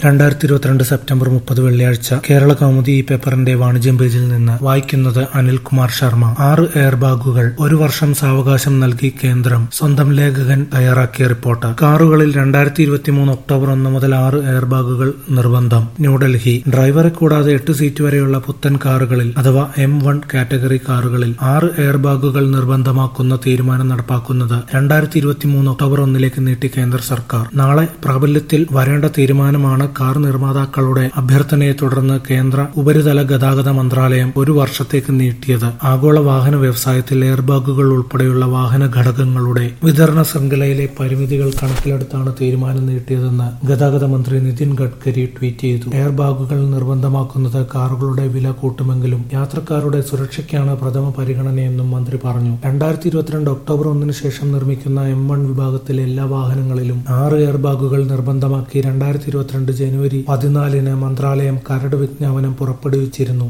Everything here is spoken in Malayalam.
രണ്ടായിരത്തി ഇരുപത്തിരണ്ട് സെപ്റ്റംബർ മുപ്പത് വെള്ളിയാഴ്ച കേരള കൗമുദി ഈ പേപ്പറിന്റെ വാണിജ്യം പേജിൽ നിന്ന് വായിക്കുന്നത് അനിൽകുമാർ ശർമ്മ ആറ് എയർ ബാഗുകൾ ഒരു വർഷം സാവകാശം നൽകി കേന്ദ്രം സ്വന്തം ലേഖകൻ തയ്യാറാക്കിയ റിപ്പോർട്ട് കാറുകളിൽ രണ്ടായിരത്തി ഇരുപത്തിമൂന്ന് ഒക്ടോബർ ഒന്ന് മുതൽ ആറ് എയർ ബാഗുകൾ നിർബന്ധം ന്യൂഡൽഹി ഡ്രൈവറെ കൂടാതെ എട്ട് സീറ്റ് വരെയുള്ള പുത്തൻ കാറുകളിൽ അഥവാ എം വൺ കാറ്റഗറി കാറുകളിൽ ആറ് എയർ ബാഗുകൾ നിർബന്ധമാക്കുന്ന തീരുമാനം നടപ്പാക്കുന്നത് രണ്ടായിരത്തി ഇരുപത്തിമൂന്ന് ഒക്ടോബർ ഒന്നിലേക്ക് നീട്ടി കേന്ദ്ര സർക്കാർ നാളെ പ്രാബല്യത്തിൽ വരേണ്ട തീരുമാനമാണ് കാർ നിർമ്മാതാക്കളുടെ അഭ്യർത്ഥനയെ തുടർന്ന് കേന്ദ്ര ഉപരിതല ഗതാഗത മന്ത്രാലയം ഒരു വർഷത്തേക്ക് നീട്ടിയത് ആഗോള വാഹന വ്യവസായത്തിൽ എയർബാഗുകൾ ഉൾപ്പെടെയുള്ള വാഹന ഘടകങ്ങളുടെ വിതരണ ശൃംഖലയിലെ പരിമിതികൾ കണക്കിലെടുത്താണ് തീരുമാനം നീട്ടിയതെന്ന് ഗതാഗത മന്ത്രി നിതിൻ ഗഡ്കരി ട്വീറ്റ് ചെയ്തു എയർബാഗുകൾ നിർബന്ധമാക്കുന്നത് കാറുകളുടെ വില കൂട്ടുമെങ്കിലും യാത്രക്കാരുടെ സുരക്ഷയ്ക്കാണ് പ്രഥമ പരിഗണനയെന്നും മന്ത്രി പറഞ്ഞു രണ്ടായിരത്തി ഇരുപത്തിരണ്ട് ഒക്ടോബർ ഒന്നിന് ശേഷം നിർമ്മിക്കുന്ന എം വൺ വിഭാഗത്തിലെ എല്ലാ വാഹനങ്ങളിലും ആറ് എയർബാഗുകൾ നിർബന്ധമാക്കി രണ്ടായിരത്തി ഇരുപത്തിരണ്ട് ജനുവരി പതിനാലിന് മന്ത്രാലയം കരട് വിജ്ഞാപനം പുറപ്പെടുവിച്ചിരുന്നു